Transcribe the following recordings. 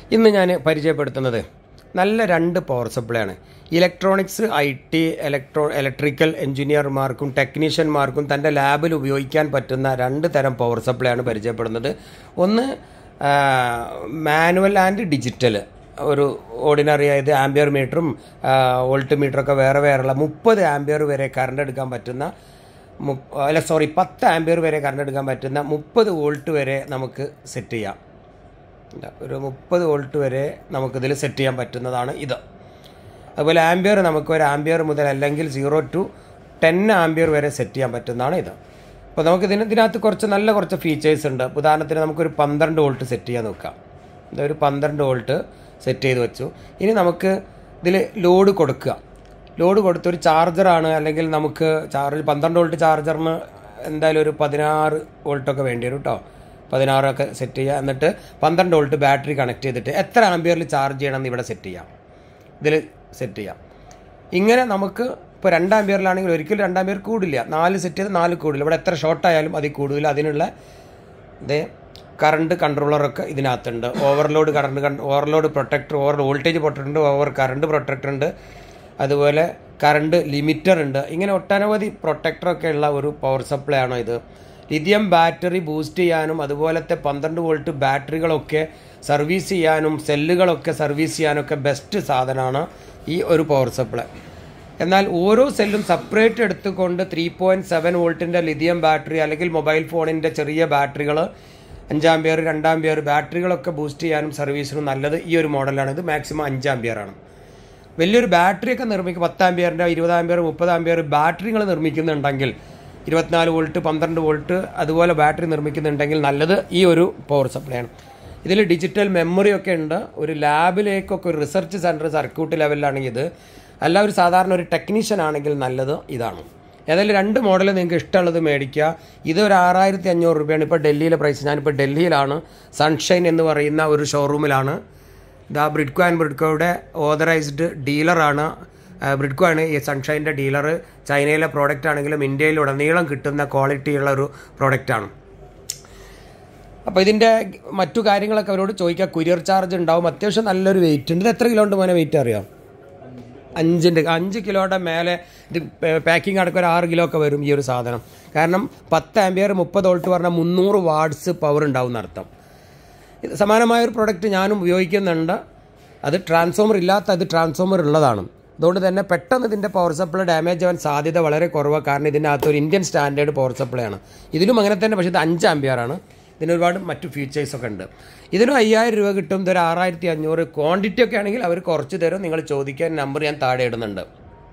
ഇന്ന് ഞാൻ പരിചയപ്പെടുത്തുന്നത് നല്ല രണ്ട് പവർ സപ്ലൈ ആണ് electronics I T electro electrical എഞ്ചിനീയർമാർക്കും ടെക്നീഷ്യന്മാർക്കും തൻ്റെ ലാബിൽ ഉപയോഗിക്കാൻ പറ്റുന്ന രണ്ട് തരം പവർ സപ്ലൈ ആണ് പരിചയപ്പെടുന്നത് ഒന്ന് മാനുവൽ ആൻഡ് ഡിജിറ്റൽ ഒരു ഓർഡിനറി ആയത് ആംബിയർ മീറ്ററും വോൾട്ട് മീറ്ററൊക്കെ വേറെ വേറെയുള്ള മുപ്പത് ആംബിയർ വരെ കറണ്ട് എടുക്കാൻ പറ്റുന്ന മു- അല്ല സോറി പത്ത് ആംബിയർ വരെ കറണ്ട് എടുക്കാൻ പറ്റുന്ന മുപ്പത് വോൾട്ട് വരെ നമുക്ക് സെറ്റ് ചെയ്യാം ഇല്ല, ഒരു മുപ്പത് വോൾട്ട് വരെ നമുക്കിതിൽ സെറ്റ് ചെയ്യാൻ പറ്റുന്നതാണ് ഇത് അതുപോലെ ആംബിയർ നമുക്ക് ഒരു ആംബിയർ മുതൽ അല്ലെങ്കിൽ സീറോ ടു ടെൻ ആംബിയർ വരെ സെറ്റ് ചെയ്യാൻ പറ്റുന്നതാണ് ഇത് അപ്പോൾ നമുക്ക് ഇതിന് ഇതിനകത്ത് കുറച്ച് നല്ല കുറച്ച് ഫീച്ചേഴ്സ് ഉണ്ട് ഉദാഹരണത്തിന് നമുക്കൊരു പന്ത്രണ്ട് വോൾട്ട് സെറ്റ് ചെയ്യാൻ നോക്കാം ഇതൊരു പന്ത്രണ്ട് വോൾട്ട് സെറ്റ് ചെയ്ത് വെച്ചു ഇനി നമുക്ക് ഇതിൽ ലോഡ് കൊടുക്കുക ലോഡ് കൊടുത്തൊരു ചാർജറാണ് അല്ലെങ്കിൽ നമുക്ക് ചാർജ് പന്ത്രണ്ട് വോൾട്ട് ചാർജറിന് എന്തായാലും ഒരു പതിനാറ് വോൾട്ടൊക്കെ വേണ്ടി വരും കേട്ടോ പതിനാറൊക്കെ സെറ്റ് ചെയ്യുക എന്നിട്ട് പന്ത്രണ്ട് വോൾട്ട് ബാറ്ററി കണക്ട് ചെയ്തിട്ട് എത്ര ആംബിയറിൽ ചാർജ് ചെയ്യണമെന്ന് ഇവിടെ സെറ്റ് ചെയ്യാം ഇതിൽ സെറ്റ് ചെയ്യാം ഇങ്ങനെ നമുക്ക് ഇപ്പോൾ രണ്ട് ആംബിയറിലാണെങ്കിൽ ഒരിക്കലും രണ്ട് ആംബിയർ കൂടില്ല നാല് സെറ്റ് ചെയ്ത് നാല് കൂടില്ല ഇവിടെ എത്ര ഷോർട്ട് ആയാലും അതിൽ കൂടുതൽ അതിനുള്ള ഇതേ കറണ്ട് കൺട്രോളറൊക്കെ ഇതിനകത്തുണ്ട് overload current overload protector over voltage protector ഉണ്ട് ഓവർ കറണ്ട് പ്രൊട്ടക്ടർ ഉണ്ട് അതുപോലെ കറണ്ട് ലിമിറ്റർ ഉണ്ട് ഇങ്ങനെ ഒട്ടനവധി പ്രൊട്ടക്ടറൊക്കെ ഉള്ള ഒരു പവർ സപ്ലൈ ആണ് ഇത് ലിഥിയം ബാറ്ററി ബൂസ്റ്റ് ചെയ്യാനും അതുപോലത്തെ പന്ത്രണ്ട് വോൾട്ട് ബാറ്ററികളൊക്കെ സർവീസ് ചെയ്യാനും സെല്ലുകളൊക്കെ സർവീസ് ചെയ്യാനൊക്കെ ബെസ്റ്റ് സാധനമാണ് ഈ ഒരു പവർ സപ്ലൈ എന്നാൽ ഓരോ സെല്ലും സെപ്പറേറ്റ് എടുത്തുകൊണ്ട് ത്രീ പോയിൻറ്റ് സെവൻ വോൾട്ടിൻ്റെ ലിഥിയം ബാറ്ററി അല്ലെങ്കിൽ മൊബൈൽ ഫോണിൻ്റെ ചെറിയ ബാറ്ററികൾ അഞ്ചാം ബിയർ രണ്ടാം ബിയർ ബാറ്ററികളൊക്കെ ബൂസ്റ്റ് ചെയ്യാനും സർവീസിനും നല്ലത് ഈ ഒരു മോഡലാണ് ഇത് മാക്സിമം അഞ്ചാം ബിയറാണ് വലിയൊരു ബാറ്ററിയൊക്കെ നിർമ്മിക്കും പത്താം ബിയറിൻ്റെ ഇരുപതാം ബിയർ മുപ്പതാം ബിയർ ബാറ്ററികൾ നിർമ്മിക്കുന്നുണ്ടെങ്കിൽ ഇരുപത്തിനാല് വോൾട്ട് പന്ത്രണ്ട് വോൾട്ട് അതുപോലെ ബാറ്ററി നിർമ്മിക്കുന്നുണ്ടെങ്കിൽ നല്ലത് ഈ ഒരു പവർ സപ്ലൈ ആണ് ഇതിൽ ഡിജിറ്റൽ മെമ്മറി ഒക്കെ ഉണ്ട് ഒരു ലാബിലേക്കൊക്കെ ഒരു റിസർച്ച് സെൻറ്റർ സർക്യൂട്ട് ലെവലിലാണെങ്കിൽ ഇത് അല്ല ഒരു സാധാരണ ഒരു ടെക്നീഷ്യൻ ആണെങ്കിൽ നല്ലത് ഇതാണ് ഏതായാലും രണ്ട് മോഡൽ നിങ്ങൾക്ക് ഇഷ്ടമുള്ളത് മേടിക്കുക ഇത് ഒരു ആറായിരത്തി അഞ്ഞൂറ് രൂപയാണ് ഇപ്പോൾ ഡൽഹിയിലെ പ്രൈസ് ഞാനിപ്പോൾ ഡൽഹിയിലാണ് സൺഷൈൻ എന്ന് പറയുന്ന ഒരു ഷോറൂമിലാണ് ഇതാ ബ്രിഡ്കോ ആൻഡ് ബ്രിഡ്കോയുടെ ഓതറൈസ്ഡ് ഡീലറാണ് ബ്രിഡ്കോ ആണ് ഈ സൺഷൈൻ്റെ ഡീലർ ചൈനയിലെ പ്രോഡക്റ്റ് ആണെങ്കിലും ഇന്ത്യയിലുടനീളം കിട്ടുന്ന ക്വാളിറ്റിയുള്ള ഒരു പ്രോഡക്റ്റാണ് അപ്പോൾ ഇതിൻ്റെ മറ്റു കാര്യങ്ങളൊക്കെ അവരോട് ചോദിക്കുക കുരിയർ ചാർജ് ഉണ്ടാവും അത്യാവശ്യം നല്ലൊരു വെയിറ്റ് ഉണ്ട് ഇത് എത്ര കിലോ ഉണ്ട് മോനെ വെയിറ്റ് അറിയാം അഞ്ചിൻ്റെ അഞ്ച് കിലോയുടെ മേലെ ഇത് പാക്കിംഗ് അടക്കം ഒരു ആറ് കിലോ ഒക്കെ വരും ഈ ഒരു സാധനം കാരണം പത്ത് ആംബിയർ മുപ്പത് വോൾട്ട് പറഞ്ഞാൽ മുന്നൂറ് വാട്ട്സ് പവർ ഉണ്ടാവും എന്നർത്ഥം ഇത് സമാനമായ ഒരു പ്രൊഡക്റ്റ് ഞാനും ഉപയോഗിക്കുന്നുണ്ട് അത് ട്രാൻസ്ഫോമർ ഇല്ലാത്ത അത് ട്രാൻസ്ഫോമർ ഉള്ളതാണ് അതുകൊണ്ട് തന്നെ പെട്ടെന്ന് ഇതിൻ്റെ പവർ സപ്ലൈ ഡാമേജ് ആവാൻ സാധ്യത വളരെ കുറവാണ് കാരണം ഇതിനകത്ത് ഒരു ഇന്ത്യൻ സ്റ്റാൻഡേർഡ് പവർ സപ്ലൈ ആണ് ഇതിലും അങ്ങനെ തന്നെ പക്ഷേ ഇത് അഞ്ച് ആംബിയറാണ് ഇതിന് ഒരുപാട് മറ്റു ഫീച്ചേഴ്സ് ഒക്കെ ഉണ്ട് ഇതിനും അയ്യായിരം രൂപ കിട്ടും ഇതൊരു ആറായിരത്തി അഞ്ഞൂറ് ക്വാണ്ടിറ്റി ഒക്കെ ആണെങ്കിൽ അവർ കുറച്ച് തരും നിങ്ങൾ ചോദിക്കാൻ നമ്പർ ഞാൻ താഴെ ഇടുന്നുണ്ട്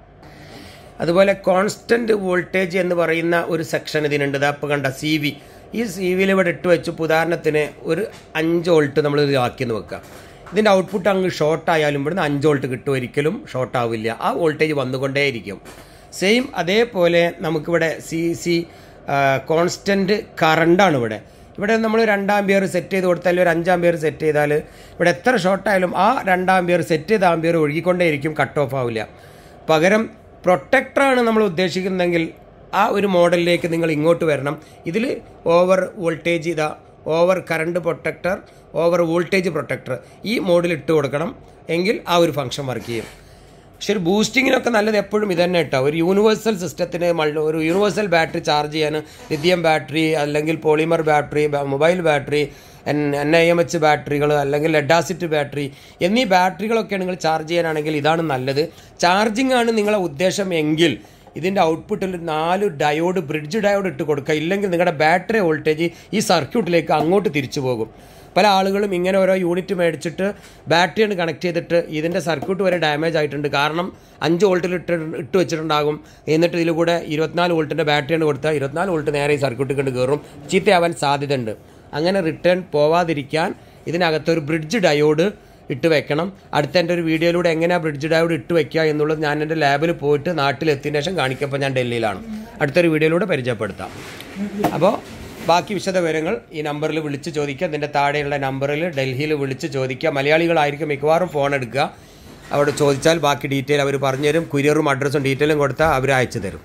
അതുപോലെ കോൺസ്റ്റന്റ് വോൾട്ടേജ് എന്ന് പറയുന്ന ഒരു സെക്ഷൻ ഇതിനുണ്ട് ഇതാ ഇപ്പോൾ കണ്ട സി വി ഈ സി വിയിൽ ഇവിടെ ഇട്ട് വെച്ച് ഇപ്പൊ ഉദാഹരണത്തിന് ഒരു അഞ്ച് വോൾട്ട് നമ്മൾ ഇത് ആക്കിയെന്ന് വെക്കുക ഇതിൻ്റെ ഔട്ട്പുട്ട് അങ്ങ് ഷോർട്ട് ആയാലും ഇവിടുന്ന് അഞ്ച് വോൾട്ട് കിട്ടും ഒരിക്കലും ഷോർട്ട് ആവില്ല ആ വോൾട്ടേജ് വന്നുകൊണ്ടേയിരിക്കും സെയിം അതേപോലെ നമുക്കിവിടെ സി സി കോൺസ്റ്റന്റ് കറണ്ടാണ് ഇവിടെ ഇവിടെ നമ്മൾ രണ്ടാം ബിയർ സെറ്റ് ചെയ്ത് കൊടുത്താൽ ഒരു അഞ്ചാം ബിയർ സെറ്റ് ചെയ്താൽ ഇവിടെ എത്ര ഷോർട്ടായാലും ആ രണ്ടാം ബിയർ സെറ്റ് ചെയ്ത ആംബിയർ ഒഴുകിക്കൊണ്ടേയിരിക്കും കട്ട് ഓഫ് ആവില്ല പകരം പ്രൊട്ടക്ടറാണ് നമ്മൾ ഉദ്ദേശിക്കുന്നതെങ്കിൽ ആ ഒരു മോഡലിലേക്ക് നിങ്ങൾ ഇങ്ങോട്ട് വരണം ഇതിൽ ഓവർ വോൾട്ടേജ് ഇതാ over current protector over voltage protector ഈ മോഡിൽ ഇട്ട് കൊടുക്കണം എങ്കിൽ ആ ഒരു ഫംഗ്ഷൻ വർക്ക് ചെയ്യും പക്ഷെ ഒരു ബൂസ്റ്റിങ്ങിനൊക്കെ നല്ലത് എപ്പോഴും ഇത് തന്നെ കേട്ടോ ഒരു യൂണിവേഴ്സൽ സിസ്റ്റത്തിന് മൾട്ടി ഒരു യൂണിവേഴ്സൽ ബാറ്ററി ചാർജ് ചെയ്യാൻ ലിഥിയം ബാറ്ററി അല്ലെങ്കിൽ polymer battery mobile battery N N I M H ബാറ്ററികൾ അല്ലെങ്കിൽ ലെഡാസിറ്റ് ബാറ്ററി എന്നീ ബാറ്ററികളൊക്കെ നിങ്ങൾ ചാർജ് ചെയ്യാനാണെങ്കിൽ ഇതാണ് നല്ലത് ചാർജിങ് ആണ് നിങ്ങളെ ഉദ്ദേശം എങ്കിൽ ഇതിൻ്റെ ഔട്ട്പുട്ടിൽ നാല് ഡയോഡ് ബ്രിഡ്ജ് ഡയോഡ് ഇട്ട് കൊടുക്കുക ഇല്ലെങ്കിൽ നിങ്ങളുടെ ബാറ്ററി വോൾട്ടേജ് ഈ സർക്യൂട്ടിലേക്ക് അങ്ങോട്ട് തിരിച്ചു പോകും പല ആളുകളും ഇങ്ങനെ ഓരോ യൂണിറ്റ് മേടിച്ചിട്ട് ബാറ്ററിയാണ് കണക്ട് ചെയ്തിട്ട് ഇതിൻ്റെ സർക്യൂട്ട് വരെ ഡാമേജ് ആയിട്ടുണ്ട് കാരണം അഞ്ച് വോൾട്ടിൽ ഇട്ട് ഇട്ട് വെച്ചിട്ടുണ്ടാകും എന്നിട്ട് ഇതിൽ കൂടെ ഇരുപത്തിനാല് വോൾട്ടിൻ്റെ ബാറ്ററിയാണ് കൊടുത്താൽ ഇരുപത്തിനാല് വോൾട്ട് നേരെ ഈ സർക്യൂട്ടിൽ കൊണ്ട് കയറും ചീത്തയാവാൻ സാധ്യതയുണ്ട് അങ്ങനെ റിട്ടേൺ പോവാതിരിക്കാൻ ഇതിനകത്തൊരു ബ്രിഡ്ജ് ഡയോഡ് ഇട്ട് വെക്കണം അടുത്ത എൻ്റെ ഒരു വീഡിയോയിലൂടെ എങ്ങനെയാണ് ബ്രിഡ്ജ് ഡയോഡ് ഇട്ട് വെക്കുക എന്നുള്ളത് ഞാൻ എൻ്റെ ലാബിൽ പോയിട്ട് നാട്ടിലെത്തിയതിന് ശേഷം കാണിക്കപ്പോൾ ഞാൻ ഡൽഹിയിലാണ് അടുത്തൊരു വീഡിയോയിലൂടെ പരിചയപ്പെടുത്താം അപ്പോൾ ബാക്കി വിശദ വിവരങ്ങൾ ഈ നമ്പറിൽ വിളിച്ച് ചോദിക്കുക ഇതിൻ്റെ താഴെയുള്ള നമ്പറിൽ ഡൽഹിയിൽ വിളിച്ച് ചോദിക്കുക മലയാളികളായിരിക്കും മിക്കവാറും ഫോൺ എടുക്കുക അവിടെ ചോദിച്ചാൽ ബാക്കി ഡീറ്റെയിൽ അവർ പറഞ്ഞുതരും കുരിയറും അഡ്രസ്സും ഡീറ്റെയിലും കൊടുത്താൽ അവർ അയച്ചു തരും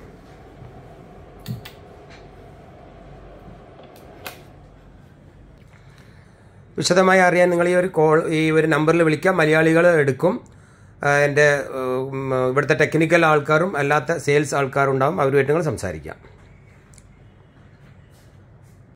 വിശദമായി അറിയാൻ നിങ്ങൾ ഈ ഒരു കോൾ ഈ ഒരു നമ്പറിൽ വിളിക്കാം മലയാളികൾ എടുക്കും ആ, എൻ്റെ ഉം, ഇവിടുത്തെ ടെക്നിക്കൽ ആൾക്കാരും അല്ലാത്ത സെയിൽസ് ആൾക്കാരും ഉണ്ടാവും അവരുമായിട്ട് നിങ്ങൾ സംസാരിക്കാം